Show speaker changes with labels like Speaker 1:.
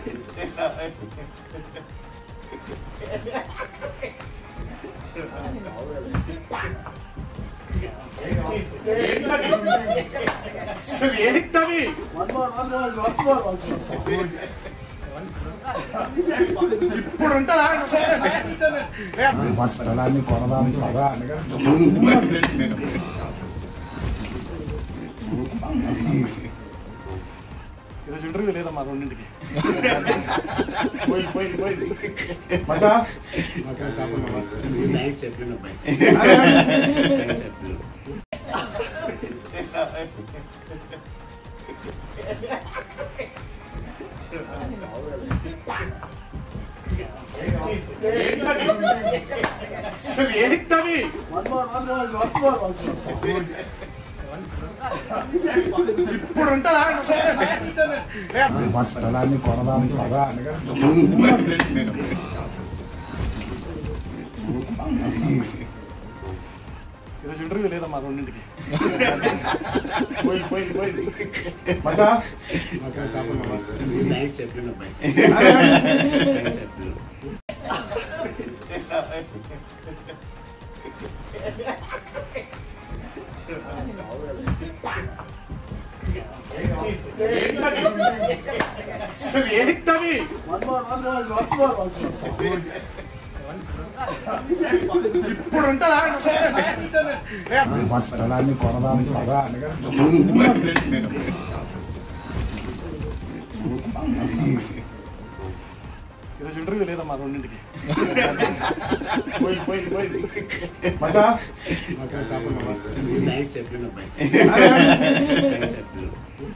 Speaker 1: అసలు ఏంటది ఇప్పుడు ఉంటుందా
Speaker 2: మా స్థలాన్ని కొనడానికి పదా అనగా
Speaker 1: ఈరోజు ఇంటర్వ్యూ లేదా మా రెండింటికి
Speaker 2: పోయి పోయి పోయి మచ్చా మచ్చా చెప్పండి
Speaker 3: థ్యాంక్స్ చెప్పండి అబ్బాయి థ్యాంక్స్ చెప్పండి
Speaker 1: అసలు ఏంటది ఇప్పుడు ఉంటుందా
Speaker 2: మా స్థలాన్ని కొనడానికి పదా అనగా
Speaker 1: ఈరోజు ఇంటర్వ్యూ లేదా మా రెండింటికి
Speaker 2: పోయి పోయి పోయి మచ్చా మచ్చా చెప్పండి
Speaker 3: థ్యాంక్స్ చెప్పండి అబ్బాయి థ్యాంక్స్ చెప్పండి
Speaker 1: అసలు ఏంటది ఇప్పుడు ఉంటుందా
Speaker 2: మా స్థలాన్ని కొనడానికి పదా అనగా
Speaker 1: ఈరోజు ఇంటర్వ్యూ లేదా మా రెండింటికి
Speaker 2: పోయి పోయి పోయి మచ్చా మచ్చా చెప్పండి
Speaker 3: థ్యాంక్స్ చెప్పండి అబ్బాయి థ్యాంక్స్ చెప్పండి